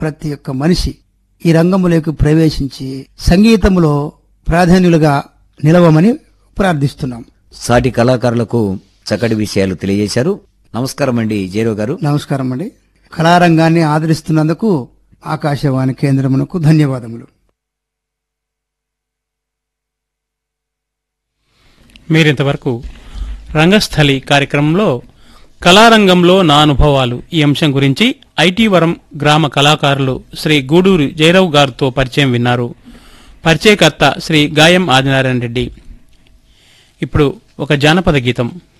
ప్రతి ఒక్క మనిషి ఈ రంగంలోకి ప్రవేశించి సంగీతములో ప్రాధాన్యులుగా నిలవమని ప్రార్థిస్తున్నాం సాటి కళాకారులకు చక్కటి విషయాలు తెలియజేశారు నమస్కారం అండి జేరో గారు నమస్కారం అండి కళారంగాన్ని ఆదరిస్తున్నందుకు ఆకాశవాణి కేంద్రమునకు ధన్యవాదములు మీరింతవరకు రంగస్థలి కార్యక్రమంలో కళారంగంలో నా అనుభవాలు ఈ అంశం గురించి ఐటీ వరం గ్రామ కళాకారులు శ్రీ గూడూరు జయరావు గారితో పరిచయం విన్నారు పరిచయకర్త శ్రీ గాయం ఆదినారాయణ రెడ్డి ఇప్పుడు ఒక జానపద గీతం